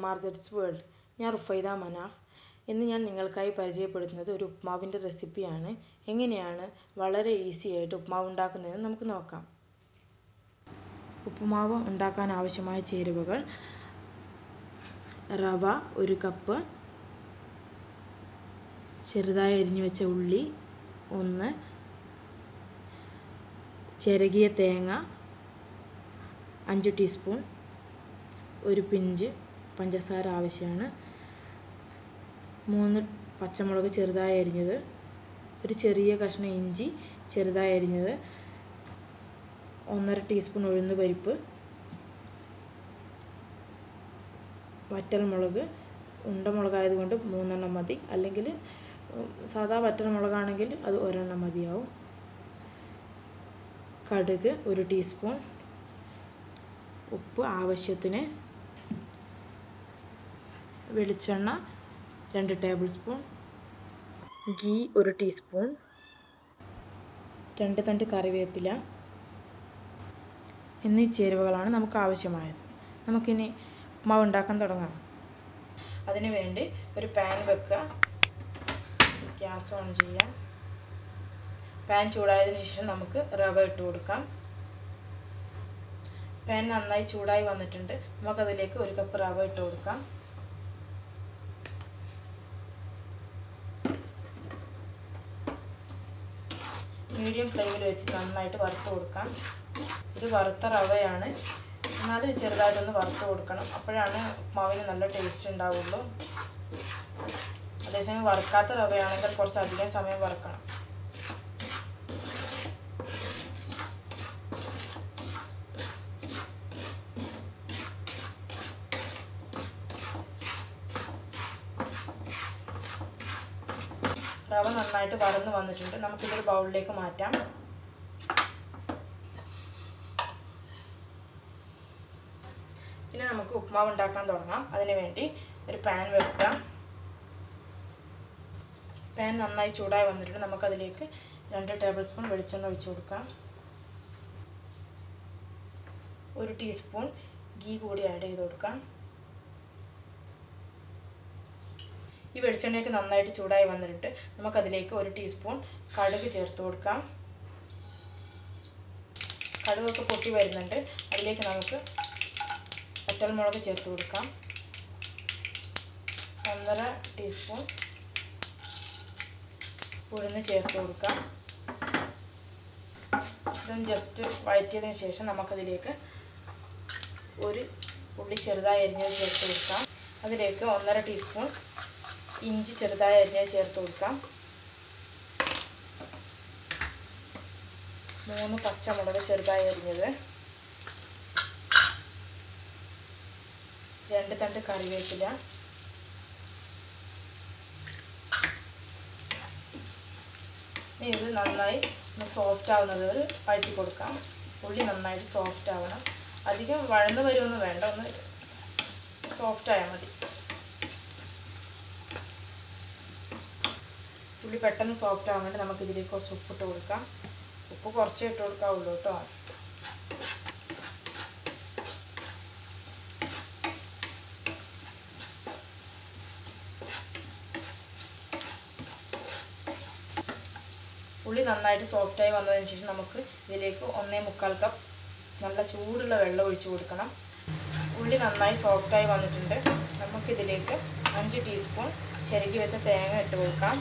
മാർജറ്റ്സ് world ഞാൻ റുഫൈദ മനാഫ് ഇന്ന് ഞാൻ നിങ്ങൾക്കായി പരിചയപ്പെടുത്തുന്നത് ഒരു ഉപ്മാവിൻ്റെ റെസിപ്പിയാണ് എങ്ങനെയാണ് വളരെ ഈസി ആയിട്ട് ഉപ്മാവ് ഉണ്ടാക്കുന്നതെന്ന് നമുക്ക് നോക്കാം ഉപ്പുമാവ് ഉണ്ടാക്കാൻ ആവശ്യമായ ചേരുവകൾ റവ ഒരു കപ്പ് ചെറുതായി അരിഞ്ഞു വെച്ച ഉള്ളി ഒന്ന് ചിരകിയ തേങ്ങ അഞ്ച് ടീസ്പൂൺ ഒരു പിഞ്ച് പഞ്ചസാര ആവശ്യമാണ് മൂന്ന് പച്ചമുളക് ചെറുതായി അരിഞ്ഞത് ഒരു ചെറിയ കഷ്ണം ഇഞ്ചി ചെറുതായി അരിഞ്ഞത് ഒന്നര ടീസ്പൂൺ ഉഴുന്ന് പരിപ്പ് വറ്റൽമുളക് ഉണ്ടമുളകായതുകൊണ്ട് മൂന്നെണ്ണം മതി അല്ലെങ്കിൽ സാധാ വറ്റൽമുളകാണെങ്കിൽ അത് ഒരെണ്ണം മതിയാവും കടുക് ഒരു ടീസ്പൂൺ ഉപ്പ് ആവശ്യത്തിന് വെളിച്ചെണ്ണ രണ്ട് ടേബിൾ സ്പൂൺ ഗീ ഒരു ടീസ്പൂൺ രണ്ട് തണ്ട് കറിവേപ്പില എന്നീ ചേരുവകളാണ് നമുക്ക് ആവശ്യമായത് നമുക്കിനി ഉപ്മാവ് ഉണ്ടാക്കാൻ തുടങ്ങാം അതിനു വേണ്ടി ഒരു പാൻ വെക്കുക ഗ്യാസ് ഓൺ ചെയ്യാം പാൻ ചൂടായതിനു ശേഷം നമുക്ക് റവ ഇട്ട് കൊടുക്കാം പാൻ നന്നായി ചൂടായി വന്നിട്ടുണ്ട് നമുക്കതിലേക്ക് ഒരു കപ്പ് റവ ഇട്ട് കൊടുക്കാം മീഡിയം ഫ്ലെയിമിൽ വെച്ച് നന്നായിട്ട് വറുത്ത് കൊടുക്കാം ഇത് വറുത്ത റവയാണ് എന്നാലും ചെറുതായിട്ടൊന്ന് വറുത്ത് കൊടുക്കണം അപ്പോഴാണ് ഉപ്മാവിന് നല്ല ടേസ്റ്റ് ഉണ്ടാവുള്ളൂ അതേസമയം വറുക്കാത്ത റവയാണെങ്കിൽ കുറച്ച് അധികം സമയം വറുക്കണം റവ നന്നായിട്ട് വറന്ന് വന്നിട്ടുണ്ട് നമുക്കിതൊരു ബൗളിലേക്ക് മാറ്റാം ഇനി നമുക്ക് ഉപ്മാവ് ഉണ്ടാക്കാൻ തുടങ്ങാം അതിന് വേണ്ടി ഒരു പാൻ വെക്കുക പാൻ നന്നായി ചൂടായി വന്നിട്ടുണ്ട് നമുക്കതിലേക്ക് രണ്ട് ടേബിൾ സ്പൂൺ വെളിച്ചെണ്ണ ഒഴിച്ചു കൊടുക്കാം ഒരു ടീസ്പൂൺ ഗീ കൂടി ആഡ് ചെയ്ത് കൊടുക്കാം ഈ വെളിച്ചെണ്ണയൊക്കെ നന്നായിട്ട് ചൂടായി വന്നിട്ട് നമുക്കതിലേക്ക് ഒരു ടീസ്പൂൺ കടുക് ചേർത്ത് കൊടുക്കാം കടുകൊക്കെ പൊട്ടി വരുന്നുണ്ട് അതിലേക്ക് നമുക്ക് വറ്റൽമുളക് ചേർത്ത് കൊടുക്കാം ഒന്നര ടീസ്പൂൺ ഉഴുന്ന് ചേർത്ത് കൊടുക്കാം ഇതൊന്ന് ജസ്റ്റ് വഴറ്റിയതിന് ശേഷം നമുക്കതിലേക്ക് ഒരു ഉള്ളി ചെറുതായി അരിഞ്ഞത് ചേർത്ത് കൊടുക്കാം അതിലേക്ക് ഒന്നര ടീസ്പൂൺ ഇഞ്ചി ചെറുതായി അരിഞ്ഞത് ചേർത്ത് കൊടുക്കാം മൂന്ന് പച്ചമുളക് ചെറുതായി അരിഞ്ഞത് രണ്ട് തണ്ട് കറിവേപ്പില ഇനി ഇത് നന്നായി ഒന്ന് സോഫ്റ്റ് ആവുന്നത് വരെ വഴറ്റി കൊടുക്കാം ഉള്ളി നന്നായിട്ട് സോഫ്റ്റ് ആവണം അധികം വഴന്ന് വരുമൊന്നും വേണ്ട ഒന്ന് സോഫ്റ്റ് ആയാൽ മതി ഉള്ളി പെട്ടെന്ന് സോഫ്റ്റ് ആവാൻ വേണ്ടി നമുക്ക് ഇതിലേക്ക് കുറച്ച് ഉപ്പിട്ട് കൊടുക്കാം ഉപ്പ് കുറച്ചേ ഇട്ട് കൊടുക്കാവുള്ളൂ കേട്ടോ ഉള്ളി നന്നായിട്ട് സോഫ്റ്റായി വന്നതിന് ശേഷം നമുക്ക് ഇതിലേക്ക് ഒന്നേ മുക്കാൽ കപ്പ് നല്ല ചൂടുള്ള വെള്ളം ഒഴിച്ചു കൊടുക്കണം ഉള്ളി നന്നായി സോഫ്റ്റായി വന്നിട്ടുണ്ട് നമുക്കിതിലേക്ക് അഞ്ച് ടീസ്പൂൺ ചിരകി വെച്ച തേങ്ങ ഇട്ട് കൊടുക്കാം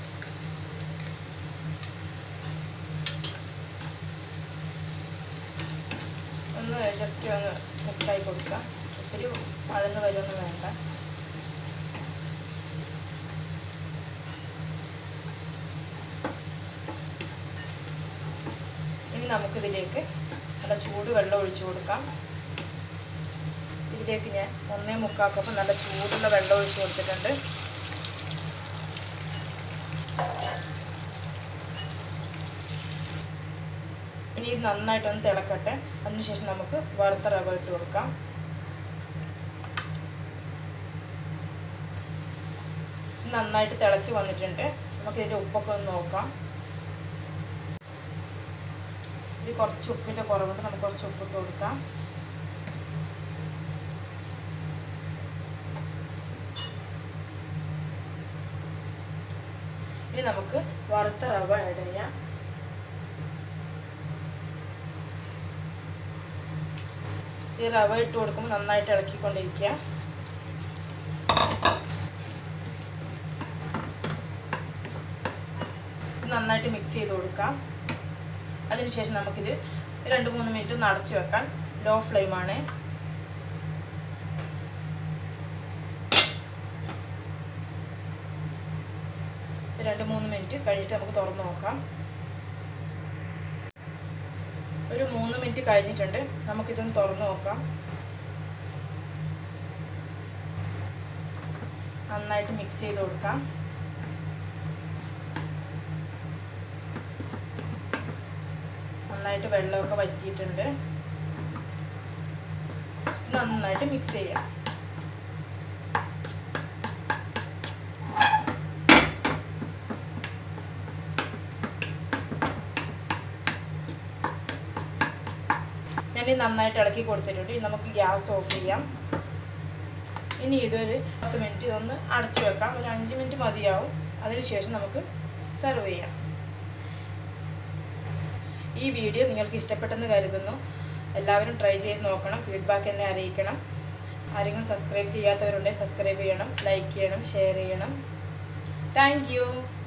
ഒന്ന് ജസ്റ്റ് ഒന്ന് മിക്സായി കൊടുക്കാം ഒത്തിരി വഴന്ന് വരുമൊന്നും വേണ്ട ഇനി നമുക്കിതിലേക്ക് നല്ല ചൂട് വെള്ളം ഒഴിച്ചു കൊടുക്കാം ഇതിലേക്ക് ഞാൻ ഒന്നേ മുക്കാൽ കപ്പ് നല്ല ചൂടുള്ള വെള്ളം ഒഴിച്ച് കൊടുത്തിട്ടുണ്ട് ഇനി ഇത് നന്നായിട്ടൊന്ന് തിളക്കട്ടെ അതിനുശേഷം നമുക്ക് വറുത്ത റവ ഇട്ട് കൊടുക്കാം നന്നായിട്ട് തിളച്ച് വന്നിട്ടുണ്ട് നമുക്ക് ഇതിൻ്റെ ഉപ്പൊക്കെ ഒന്ന് നോക്കാം ഇത് കുറച്ച് ഉപ്പിൻ്റെ കുറവുണ്ട് നമുക്ക് കുറച്ച് ഉപ്പിട്ട് കൊടുക്കാം ഇനി നമുക്ക് വറുത്ത റവ ആഡ് ചെയ്യാം ഈ റവ ഇട്ട് കൊടുക്കുമ്പോൾ നന്നായിട്ട് ഇളക്കിക്കൊണ്ടിരിക്കുക നന്നായിട്ട് മിക്സ് ചെയ്ത് കൊടുക്കാം അതിനുശേഷം നമുക്കിത് രണ്ട് മൂന്ന് മിനിറ്റ് ഒന്ന് അടച്ചു വെക്കാം ലോ ഫ്ലെയിമാണ് രണ്ട് മൂന്ന് മിനിറ്റ് കഴിഞ്ഞിട്ട് നമുക്ക് തുറന്ന് നോക്കാം ഒരു മൂന്ന് മിനിറ്റ് കഴിഞ്ഞിട്ടുണ്ട് നമുക്കിതൊന്ന് തുറന്ന് നോക്കാം നന്നായിട്ട് മിക്സ് ചെയ്ത് കൊടുക്കാം നന്നായിട്ട് വെള്ളമൊക്കെ വറ്റിയിട്ടുണ്ട് നന്നായിട്ട് മിക്സ് ചെയ്യാം ഞാൻ ഇത് നന്നായിട്ട് ഇളക്കി കൊടുത്തിട്ടുണ്ട് ഇനി നമുക്ക് ഗ്യാസ് ഓഫ് ചെയ്യാം ഇനി ഇതൊരു പത്ത് മിനിറ്റ് ഇതൊന്ന് അടച്ചു വെക്കാം ഒരു അഞ്ച് മിനിറ്റ് മതിയാവും അതിനുശേഷം നമുക്ക് സെർവ് ചെയ്യാം ഈ വീഡിയോ നിങ്ങൾക്ക് ഇഷ്ടപ്പെട്ടെന്ന് കരുതുന്നു എല്ലാവരും ട്രൈ ചെയ്ത് നോക്കണം ഫീഡ്ബാക്ക് എന്നെ അറിയിക്കണം ആരെങ്കിലും സബ്സ്ക്രൈബ് ചെയ്യാത്തവരുണ്ടെങ്കിൽ സബ്സ്ക്രൈബ് ചെയ്യണം ലൈക്ക് ചെയ്യണം ഷെയർ ചെയ്യണം താങ്ക്